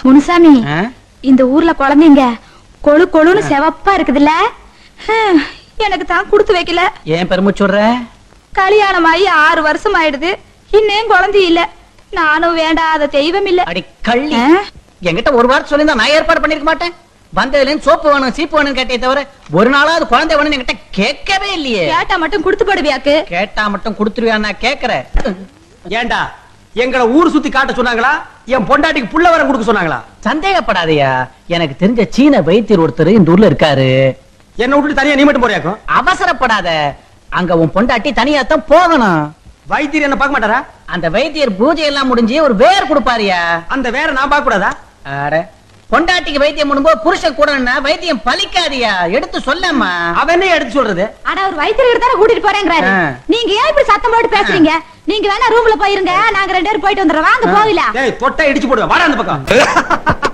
முனுசாமி ஆ? இந்த ஊர்ல குழந்தைங்க கொழு கொழுன்னு செவப்பா இருக்குதுல்ல ஹம், எனக்கு தான் கொடுத்து வைக்கல ஏன் பெருமிச்சுடுற கல்யாணம் ஆகி ஆறு வருஷம் ஆயிடுது இன்னும் குழந்தை இல்ல நானும் வேண்டாத தெய்வம் இல்ல அடி கள்ளி ஆ? என்கிட்ட ஒரு வாரம் சொல்லியிருந்தா நான் ஏற்பாடு பண்ணிருக்க மாட்டேன் வந்ததுல இருந்து சோப்பு வேணும் சீப்பு வேணும் கேட்டே தவிர ஒரு நாளாவது குழந்தை வேணும்னு என்கிட்ட கேட்கவே இல்லையே கேட்டா மட்டும் கொடுத்து போடுவியாக்கு கேட்டா மட்டும் கொடுத்துருவியா நான் கேக்குறேன் ஏண்டா எங்களை ஊர் சுத்தி காட்ட சொன்னாங்களா என் பொண்டாட்டிக்கு புள்ள வர கொடுக்க சொன்னாங்களா சந்தேகப்படாதயா எனக்கு தெரிஞ்ச சீன வைத்தியர் ஒருத்தர் இந்த ஊர்ல இருக்காரு என்ன விட்டுட்டு தனியா நீ மட்டும் போறியாக்கும் அவசரப்படாத அங்க உன் பொண்டாட்டி தனியாத்தான் போகணும் வைத்தியர் என்ன பார்க்க மாட்டாரா அந்த வைத்தியர் பூஜை எல்லாம் முடிஞ்சு ஒரு வேர் கொடுப்பாருயா அந்த வேற நான் பார்க்க கூடாதா அட பொண்டாட்டிக்கு வைத்தியம் பண்ணும்போது புருஷன் கூட வைத்தியம் பலிக்காதியா எடுத்து சொல்லம்மா அவன் என்ன எடுத்து சொல்றது ஆனா ஒரு வைத்தியர் தானே கூட்டிட்டு போறேங்கிறாரு ஆ. நீங்க ஏன் இப்படி சத்தம் போட்டு பேசுறீங்க நீங்க வேணா ரூம்ல போயிருங்க நாங்க ரெண்டு பேரும் போயிட்டு வந்துடுறோம் வாங்க போகலாம் டேய் தொட்டா இடிச்சு போடுவேன் வாடா அந்த பக்கம்